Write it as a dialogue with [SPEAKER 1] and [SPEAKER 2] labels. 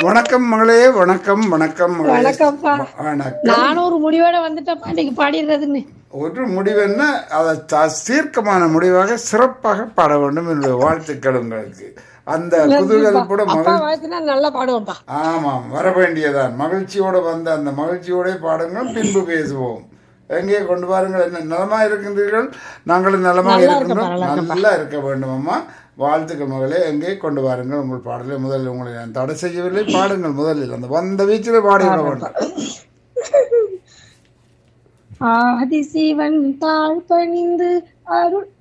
[SPEAKER 1] வணக்கம் மகளே வணக்கம் வணக்கம் மகளே
[SPEAKER 2] வணக்கம்ப்பா
[SPEAKER 1] வணக்கம்
[SPEAKER 2] நானும் ஒரு முடிவோட வந்துட்டேன்ப்பா இன்னைக்கு பாடிடுறதுன்னு
[SPEAKER 1] ஒரு முடிவு என்ன அதை த- தீர்க்கமான முடிவாக சிறப்பாக பாட வேண்டும் என்னுடைய வாழ்த்துக்கள் உங்களுக்கு அந்த குதூகலப்போட
[SPEAKER 2] அப்பா
[SPEAKER 1] மகிழ்
[SPEAKER 2] வாழ்த்துனா நல்லா பாடுவோம்ப்பா
[SPEAKER 1] ஆமாம் வர வேண்டியதான் மகிழ்ச்சியோட வந்த அந்த மகிழ்ச்சியோட பாடுங்கள் பின்பு பேசுவோம் எங்கே கொண்டு வாருங்கள் என்ன நலமா இருக்கின்றீர்கள் நாங்களும் நலமாக
[SPEAKER 2] நல்லா
[SPEAKER 1] இருக்கின்றோம்
[SPEAKER 2] இருக்கேன்ப்பா, நல்லா
[SPEAKER 1] நல்லா இருக்க வேண்டும் அம்மா வாழ்த்துக்கள் மகளே எங்கே கொண்டு வாருங்கள் உங்கள் பாடலை முதலில் உங்களை நான் தடை செய்யவில்லை பாடுங்கள் முதலில் அந்த வந்த வீச்சில் பாடிவிட வேண்டும்
[SPEAKER 2] ஆதிசிவன் தாழ் பணிந்து அருள்